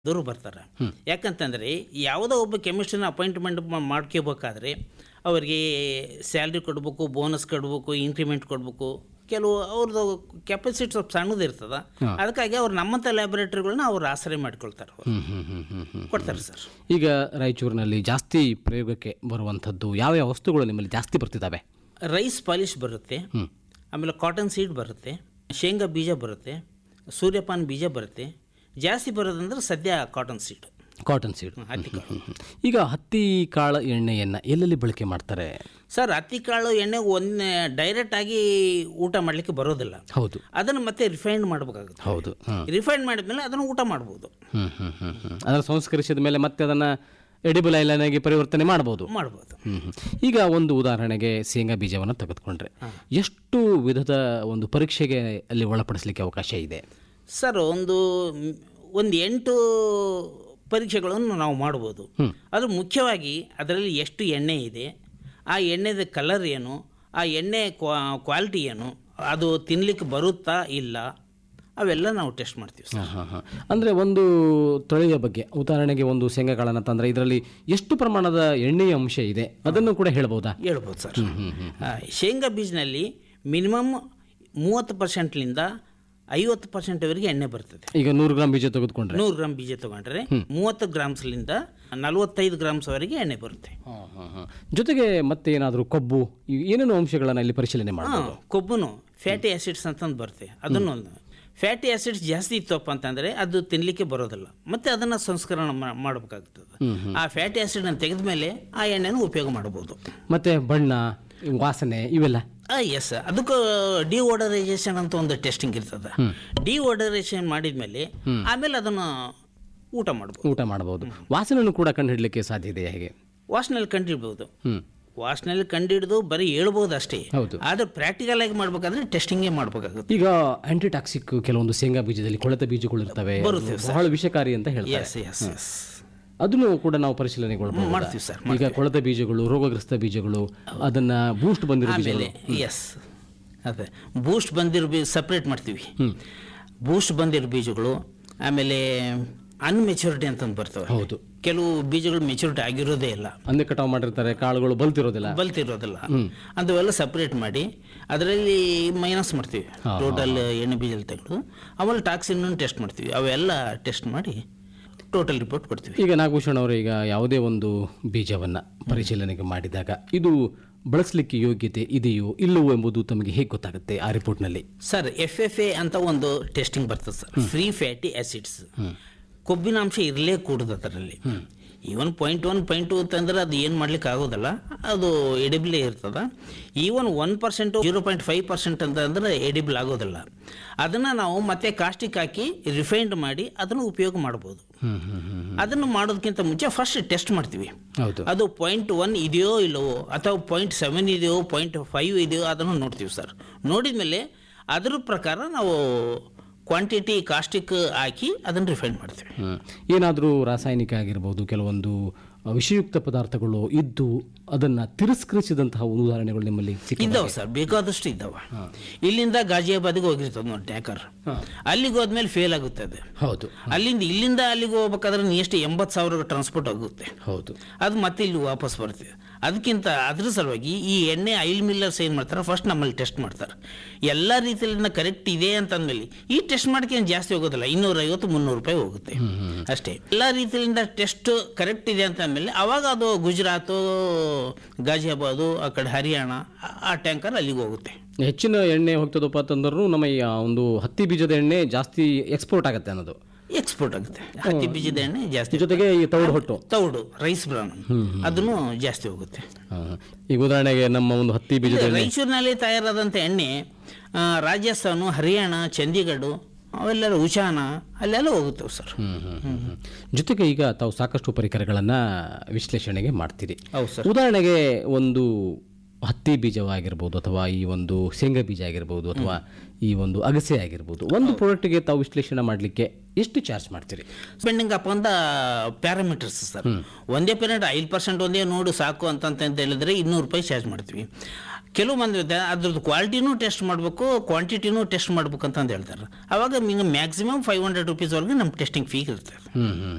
ದೂರು ಬರ್ತಾರೆ ಯಾಕಂತಂದರೆ ಯಾವುದೋ ಒಬ್ಬ ಕೆಮಿಸ್ಟ್ರಿನ ಅಪಾಯಿಂಟ್ಮೆಂಟ್ ಮಾಡ್ಕೋಬೇಕಾದ್ರೆ ಅವರಿಗೆ ಸ್ಯಾಲ್ರಿ ಕೊಡಬೇಕು ಬೋನಸ್ ಕೊಡಬೇಕು ಇನ್ಕ್ರಿಮೆಂಟ್ ಕೊಡಬೇಕು ಕೆಲವು ಅವ್ರದ್ದು ಕೆಪಾಸಿಟಿ ಸ್ವಲ್ಪ ಸಣ್ಣದು ಇರ್ತದ ಅದಕ್ಕಾಗಿ ಅವ್ರು ನಮ್ಮಂಥ ಲ್ಯಾಬೊರೇಟರಿಗಳನ್ನ ಅವ್ರು ಆಶ್ರಯ ಮಾಡ್ಕೊಳ್ತಾರೆ ಅವ್ರು. ಹ್ಮ್, ಹ್ಮ್, ಹ್ಮ್, ಹ್ಮ್, ಹ್ಮ್. ಕೊಡ್ತಾರೆ ಸರ್ ಈಗ ರಾಯಚೂರಿನಲ್ಲಿ ಜಾಸ್ತಿ ಪ್ರಯೋಗಕ್ಕೆ ಬರುವಂಥದ್ದು ಯಾವ ಯಾವ ವಸ್ತುಗಳು ನಿಮ್ಮಲ್ಲಿ ಜಾಸ್ತಿ ಬರ್ತಿದ್ದಾವೆ ರೈಸ್ ಪಾಲಿಶ್ ಬರುತ್ತೆ ಆಮೇಲೆ ಕಾಟನ್ ಸೀಡ್ ಬರುತ್ತೆ ಶೇಂಗಾ ಬೀಜ ಬರುತ್ತೆ ಸೂರ್ಯಪಾನ ಬೀಜ ಬರುತ್ತೆ ಜಾಸ್ತಿ ಬರೋದಂದ್ರೆ ಸದ್ಯ ಕಾಟನ್ ಸೀಡ್ ಕಾಟನ್ ಸೀಡ್ ಹತ್ತಿ ಕಾಳು ಈಗ ಹತ್ತಿ ಕಾಳ ಎಣ್ಣೆಯನ್ನು ಎಲ್ಲೆಲ್ಲಿ ಬಳಕೆ ಮಾಡ್ತಾರೆ ಸರ್ ಹತ್ತಿ ಕಾಳು ಎಣ್ಣೆ ಒಂದು ಡೈರೆಕ್ಟ್ ಆಗಿ ಊಟ ಮಾಡಲಿಕ್ಕೆ ಬರೋದಿಲ್ಲ ಹೌದು ಅದನ್ನು ಮತ್ತೆ ರಿಫೈಂಡ್ ಮಾಡಬೇಕಾಗುತ್ತೆ ಹೌದು ಹ್ಮ್ ರಿಫೈಂಡ್ ಮಾಡಿದ್ಮೇಲೆ ಅದನ್ನು ಊಟ ಮಾಡ್ಬೋದು ಹ್ಮ್ ಹ್ಮ್ ಹ್ಮ್ ಹ್ಮ್ ಅದನ್ನು ಸಂಸ್ಕರಿಸಿದ ಮೇಲೆ ಮತ್ತೆ ಅದನ್ನು ಎಡಿಬಲ್ ಐಲನ್ನಾಗಿ ಪರಿವರ್ತನೆ ಮಾಡ್ಬೋದು ಮಾಡ್ಬೋದು ಹ್ಮ್ ಹ್ಮ್. ಈಗ ಒಂದು ಉದಾಹರಣೆಗೆ ಶೇಂಗಾ ಬೀಜವನ್ನು ತೆಗೆದುಕೊಂಡ್ರೆ ಎಷ್ಟು ವಿಧದ ಒಂದು ಪರೀಕ್ಷೆಗೆ ಅಲ್ಲಿ ಒಳಪಡಿಸಲಿಕ್ಕೆ ಅವಕಾಶ ಇದೆ ಸರ್ ಒಂದು ಒಂದು ಎಂಟು ಪರೀಕ್ಷೆಗಳನ್ನು ನಾವು ಮಾಡ್ಬೋದು ಅದು ಮುಖ್ಯವಾಗಿ ಅದರಲ್ಲಿ ಎಷ್ಟು ಎಣ್ಣೆ ಇದೆ ಆ ಎಣ್ಣೆದ ಕಲರ್ ಏನು ಆ ಎಣ್ಣೆ ಕ್ವಾಲಿಟಿ ಏನು ಅದು ತಿನ್ಲಿಕ್ಕೆ ಬರುತ್ತಾ ಇಲ್ಲ ಅವೆಲ್ಲ ನಾವು ಟೆಸ್ಟ್ ಮಾಡ್ತೀವಿ ಸರ್ ಹಾಂ ಹಾಂ ಹಾಂ ಅಂದರೆ ಒಂದು ತಳಿಯ ಬಗ್ಗೆ ಉದಾಹರಣೆಗೆ ಒಂದು ಶೇಂಗಾ ಕಾಳನ್ನು ತಂದರೆ ಇದರಲ್ಲಿ ಎಷ್ಟು ಪ್ರಮಾಣದ ಎಣ್ಣೆಯ ಅಂಶ ಇದೆ ಅದನ್ನು ಕೂಡ ಹೇಳ್ಬೋದಾ ಹೇಳ್ಬೋದು ಸರ್ ಆ, ಶೇಂಗಾ ಬೀಜನಲ್ಲಿ ಮಿನಿಮಮ್ ಮೂವತ್ತು ಪರ್ಸೆಂಟ್ಲಿಂದ ಐವತ್ತು ಪರ್ಸೆಂಟ್ವರೆಗೆ ಎಣ್ಣೆ ಬರ್ತದೆ ಈಗ ನೂರು ಗ್ರಾಮ್ ಬೀಜ ತೆಗೆದುಕೊಂಡ್ರೆ ನೂರು ಗ್ರಾಮ್ ಬೀಜ ತಗೊಂಡ್ರೆ ಮೂವತ್ತು ಗ್ರಾಮ್ಸ್ಲಿಂದ ನಲವತ್ತೈದು ಗ್ರಾಮ್ಸ್ವರೆಗೆ ಎಣ್ಣೆ ಬರುತ್ತೆ ಹಾಂ ಹಾಂ ಹಾಂ ಜೊತೆಗೆ ಮತ್ತೆ ಏನಾದರೂ ಕೊಬ್ಬು ಈ ಏನೇನು ಅಂಶಗಳನ್ನು ಇಲ್ಲಿ ಪರಿಶೀಲನೆ ಮಾಡ್ಬೋದು ಕೊಬ್ಬುನು ಫ್ಯಾಟಿ ಆ್ಯಸಿಡ್ಸ್ ಅಂತಂದು ಬರುತ್ತೆ ಅದನ್ನು ಫ್ಯಾಟಿ ಆ್ಯಸಿಡ್ಸ್ ಜಾಸ್ತಿ ಇತ್ತಪ್ಪ ಅಂತಂದರೆ ಅದು ತಿನ್ನಲಿಕ್ಕೆ ಬರೋದಿಲ್ಲ ಮತ್ತೆ ಅದನ್ನು ಸಂಸ್ಕರಣ ಮಾ- ಮಾಡಬೇಕಾಗ್ತದೆ ಆ ಫ್ಯಾಟಿ ಆ್ಯಸಿಡನ್ನು ತೆಗೆದ ಮೇಲೆ ಆ ಎಣ್ಣೆನ ಉಪಯೋಗ ಮಾಡ್ಬೋದು ಮತ್ತೆ ಬಣ್ಣ ವಾಸನೆ ಇವೆಲ್ಲ ಎಸ್ ಅದಕ್ಕೂ ಡಿಓಡರೈಸೇಷನ್ ಅಂತ ಒಂದು ಟೆಸ್ಟಿಂಗ್ ಇರ್ತದೆ ಡಿಓಡರೈಸೇಷನ್ ಮಾಡಿದ್ಮೇಲೆ ಆಮೇಲೆ ಅದನ್ನು ಊಟ ಮಾಡ್ಬೋದು ಊಟ ಮಾಡಬಹುದು ವಾಸನೆಯನ್ನು ಕೂಡ ಕಂಡುಹಿಡಲಿಕ್ಕೆ ಸಾಧ್ಯ ಇದೆ ಹೇಗೆ ವಾಸನೆಯಲ್ಲಿ ಕಂಡಿಡ್ಬೋದು ಹ್ಮ್ ವಾಸನೆಯಲ್ಲಿ ಕಂಡಿಡಿದು ಬರೀ ಹೇಳ್ಬೋದು ಅಷ್ಟೇ ಹೌದು. ಆದರೆ ಪ್ರಾಕ್ಟಿಕಲ್ ಆಗಿ ಮಾಡ್ಬೇಕಾದ್ರೆ ಟೆಸ್ಟಿಂಗೇ ಮಾಡಬೇಕಾಗುತ್ತೆ ಈಗ ಆಂಟಿಟಾಕ್ಸಿಕ್ ಕೆಲವೊಂದು ಶೇಂಗಾ ಬೀಜದಲ್ಲಿ ಕೊಳೆತ ಬೀಜಗಳು ಇರ್ತವೆ ಬರುತ್ತೆ ಬಹಳ ವಿಷಕಾರಿ ಅಂತ ಹೇಳ್ತಾರೆ ಎಸ್ ಎಸ್ ಎಸ್ ಅದನ್ನು ಕೂಡ ನಾವು ಪರಿಶೀಲನೆಗೊಳ್ಬಹುದು ಮಾಡ್ತೀವಿ ಸರ್ ಈಗ ಕೊಳೆತ ಬೀಜಗಳು ರೋಗಗ್ರಸ್ತ ಬೀಜಗಳು ಅದನ್ನ ಬೂಸ್ಟ್ ಬಂದಿರೋ ಆಮೇಲೆ ಬೀಜಗಳು ಎಸ್ ಅದೇ ಬೂಸ್ಟ್ ಬಂದಿರೋ ಬೀಜ ಸಪ್ರೇಟ್ ಮಾಡ್ತೀವಿ ಬೂಸ್ಟ್ ಬಂದಿರೋ ಬೀಜಗಳು ಆಮೇಲೆ ಅನ್ಮೆಚುರಿಟಿ ಅಂತಂದು ಬರ್ತವೆ ಹೌದು ಕೆಲವು ಬೀಜಗಳು ಮೆಚುರಿಟಿ ಆಗಿರೋದೇ ಇಲ್ಲ ಅಂದೆ ಕಟಾವ್ ಮಾಡಿರ್ತಾರೆ ಕಾಳುಗಳು ಬಲ್ತಿರೋದಿಲ್ಲ ಬಲ್ತಿರೋದಿಲ್ಲ ಅಂಥವೆಲ್ಲ ಸಪ್ರೇಟ್ ಮಾಡಿ ಅದರಲ್ಲಿ ಮೈನಸ್ ಮಾಡ್ತೀವಿ ಟೋಟಲ್ ಎಣ್ಣೆ ಬೀಜಲ್ಲಿ ತೆಗೆದು ಆಮೇಲೆ ಟಾಕ್ಸಿನ್ ಟೆಸ್ಟ್ ಮಾಡ್ತೀವಿ ಅವೆಲ್ಲ ಟೆಸ್ಟ್ ಮಾಡಿ ಟೋಟಲ್ ರಿಪೋರ್ಟ್ ಕೊಡ್ತೀವಿ ಈಗ ನಾಗಭೂಷಣ್ ಅವರು ಈಗ ಯಾವುದೇ ಒಂದು ಬೀಜವನ್ನ ಪರಿಶೀಲನೆಗೆ ಮಾಡಿದಾಗ ಇದು ಬಳಸಲಿಕ್ಕೆ ಯೋಗ್ಯತೆ ಇದೆಯೋ ಇಲ್ಲವೋ ಎಂಬುದು ತಮಗೆ ಹೇಗೆ ಗೊತ್ತಾಗುತ್ತೆ ಆ ರಿಪೋರ್ಟ್ನಲ್ಲಿ ಸರ್ ಎಫ್ ಎಫ್ ಎ ಅಂತ ಒಂದು ಟೆಸ್ಟಿಂಗ್ ಬರ್ತದೆ ಸರ್ ಫ್ರೀ ಫ್ಯಾಟಿ ಆಸಿಡ್ಸ್ ಕೊಬ್ಬಿನಾಂಶ ಇರಲೇ ಕೂಡದು ಅದರಲ್ಲಿ even point one point two ಅಂತಂದ್ರೆ ಅದು ಏನು ಮಾಡ್ಲಿಕ್ಕೆ ಆಗೋದಲ್ಲ ಅದು ಎಡಿಬ್ಲೇ ಇರ್ತದ even one percent zero point five percent ಅಂತ ಅಂದ್ರೆ ಎಡಿಬಲ್ ಆಗೋದಿಲ್ಲ ಅದನ್ನು ನಾವು ಮತ್ತೆ ಕಾಸ್ಟಿಕ್ ಹಾಕಿ ರಿಫೈಂಡ್ ಮಾಡಿ ಅದನ್ನು ಉಪಯೋಗ ಮಾಡ್ಬೋದು ಅದನ್ನು ಮಾಡೋದಕ್ಕಿಂತ ಮುಂಚೆ ಫಸ್ಟ್ ಟೆಸ್ಟ್ ಮಾಡ್ತೀವಿ ಹೌದು ಅದು ಪಾಯಿಂಟ್ ಒನ್ ಇದೆಯೋ ಇಲ್ಲವೋ ಅಥವಾ ಪಾಯಿಂಟ್ ಸೆವೆನ್ ಇದೆಯೋ ಪಾಯಿಂಟ್ ಫೈವ್ ಇದೆಯೋ ಅದನ್ನು ನೋಡ್ತೀವಿ ಸರ್ ನೋಡಿದ ಮೇಲೆ ಅದ್ರ ಪ್ರಕಾರ ನಾವು ಕ್ವಾಂಟಿಟಿ ಕಾಸ್ಟಿಕ್ ಹಾಕಿ ಅದನ್ನು ರಿಫೈನ್ ಮಾಡ್ತೀವಿ ಹ್ಮ್. ಏನಾದರೂ ರಾಸಾಯನಿಕ ಆಗಿರ್ಬೋದು ಕೆಲವೊಂದು ಅ, ವಿಷಯುಕ್ತ ಪದಾರ್ಥಗಳು ಇದ್ದು ಅದನ್ನ ತಿರಸ್ಕರಿಸಿದಂತಹ ಉದಾಹರಣೆಗಳು ನಿಮ್ಮಲ್ಲಿ ಸಿಕ್ಕಿದೆ ಇದ್ದಾವೆ ಸರ್ ಬೇಕಾದಷ್ಟು ಇದ್ದಾವೆ ಇಲ್ಲಿಂದ ಗಾಜಿಯಾಬಾದಿಗೆ ಹೋಗಿರ್ತದೆ ನೋಡಿ ಟ್ಯಾಂಕರ್ ಅಲ್ಲಿಗೆ ಹೋದ್ಮೇಲೆ ಫೇಲ್ ಆಗುತ್ತೆ ಅದು ಹೌದು ಅಲ್ಲಿಂದ ಇಲ್ಲಿಂದ ಅಲ್ಲಿಗೆ ಹೋಗ್ಬೇಕಾದ್ರೆ ನೀ ಎಷ್ಟು ಎಂಬತ್ತು ಸಾವಿರ ಟ್ರಾನ್ಸ್ಪೋರ್ಟ್ ಆಗುತ್ತೆ ಹೌದು ಅದು ಮತ್ತೆ ಇಲ್ಲಿ ವಾಪಸ್ ಬರ್ತದೆ ಅದಕ್ಕಿಂತ ಅದ್ರ ಸಲುವಾಗಿ ಈ ಎಣ್ಣೆ ಆಯಿಲ್ ಮಿಲ್ಲರ್ಸ್ ಏನು ಮಾಡ್ತಾರೆ ಫಸ್ಟ್ ನಮ್ಮಲ್ಲಿ ಟೆಸ್ಟ್ ಮಾಡ್ತಾರೆ ಎಲ್ಲ ರೀತಿಯಲ್ಲಿ ಕರೆಕ್ಟ್ ಇದೆ ಅಂತಂದ್ಮೇಲೆ ಈ ಟೆಸ್ಟ್ ಮಾಡೋಕೆ ಏನು ಜಾಸ್ತಿ ಹೋಗೋದಿಲ್ಲ ಇನ್ನೂರೈವತ್ತು ಮುನ್ನೂರು ರೂಪಾಯಿ ಹೋಗುತ್ತೆ ಅಷ್ಟೇ ಎಲ್ಲ ರೀತಿಯಿಂದ ಟೆಸ್ಟ್ ಕರೆಕ್ಟ್ ಇದೆ ಅಂತ ಅಂದಮೇಲೆ ಅವಾಗ ಅದು ಗುಜರಾತು ಗಾಜಿಯಾಬಾದು ಆ ಕಡೆ ಹರಿಯಾಣ ಆ- ಆ ಟ್ಯಾಂಕರ್ ಅಲ್ಲಿಗೆ ಹೋಗುತ್ತೆ ಹೆಚ್ಚಿನ ಎಣ್ಣೆ ಹೋಗ್ತದಪ್ಪ ಅಂತಂದ್ರೂ ನಮ್ಮ ಈ ಆ ಒಂದು ಹತ್ತಿ ಬೀಜದ ಎಣ್ಣೆ ಜಾಸ್ತಿ ಎಕ್ಸ್ಪೋರ್ಟ್ ಆಗುತ್ತೆ ಅನ್ನೋದು ಎಕ್ಸ್ಪೋರ್ಟ್ ಆಗುತ್ತೆ ಹತ್ತಿ ಬೀಜದ ಎಣ್ಣೆ ಜಾಸ್ತಿ ಜೊತೆಗೆ ಈ ತೌಡು ಹೊಟ್ಟು ತೌಡು ರೈಸ್ ಬ್ರಾನ್ ಅದನ್ನು ಜಾಸ್ತಿ ಹೋಗುತ್ತೆ ಹಾ. ಈಗ ಉದಾಹರಣೆಗೆ ನಮ್ಮ ಒಂದು ಹತ್ತಿ ಬೀಜದ ಎಣ್ಣೆ ರಾಯಚೂರಿನಲ್ಲಿ ತಯಾರಾದಂಥ ಎಣ್ಣೆ ಆ, ರಾಜಸ್ಥಾನ ಹರಿಯಾಣ ಚಂಡೀಗಢ ಅವೆಲ್ಲ ಉಚಾನ ಅಲ್ಲೆಲ್ಲ ಹೋಗುತ್ತವೆ ಸರ್ ಹ್ಮ್, ಹ್ಮ್, ಹ್ಮ್, ಹ್ಮ್. ಜೊತೆಗೆ ಈಗ ತಾವು ಸಾಕಷ್ಟು ಪರಿಕರಗಳನ್ನ ವಿಶ್ಲೇಷಣೆಗೆ ಮಾಡ್ತೀರಿ ಹೌದು ಸರ್ ಉದಾಹರಣೆಗೆ ಒಂದು ಹತ್ತಿ ಬೀಜವಾಗಿರ್ಬೋದು ಅಥವಾ ಈ ಒಂದು ಶೇಂಗಾ ಬೀಜ ಆಗಿರ್ಬೋದು ಅಥವಾ ಈ ಒಂದು ಅಗಸೆ ಆಗಿರ್ಬೋದು ಒಂದು ಪ್ರಾಡಕ್ಟ್ಗೆ ತಾವು ವಿಶ್ಲೇಷಣೆ ಮಾಡಲಿಕ್ಕೆ ಎಷ್ಟು ಚಾರ್ಜ್ ಮಾಡ್ತೀರಿ ಸ್ಪೆಂಡಿಂಗ್ ಅಪ್ ಅಂತ ಪ್ಯಾರಾಮೀಟರ್ಸ್ ಸರ್ ಒಂದೇ ಪೇರೆಂಟ್ ಐದು ಪರ್ಸೆಂಟ್ ಒಂದೇ ನೋಡು ಸಾಕು ಅಂತಂತ ಅಂತ ಹೇಳಿದ್ರೆ ಇನ್ನೂರು ರೂಪಾಯಿ ಚಾರ್ಜ್ ಮಾಡ್ತೀವಿ ಕೆಲವು ಮಂದಿ ಇರುತ್ತೆ, ಅದ್ರದ್ದು ಕ್ವಾಲಿಟಿನೂ ಟೆಸ್ಟ್ ಮಾಡಬೇಕು ಕ್ವಾಂಟಿಟಿನೂ ಟೆಸ್ಟ್ ಮಾಡ್ಬೇಕು ಅಂತಂದು ಹೇಳ್ತಾರೆ ಅವಾಗ ಮ್ಯಾಕ್ಸಿಮಮ್ ಫೈವ್ ಹಂಡ್ರೆಡ್ ರುಪೀಸ್ವರೆಗೆ ನಮ್ಮ ಟೆಸ್ಟಿಂಗ್ ಫೀ ಇರ್ತದೆ ಹ್ಮ್ ಹ್ಮ್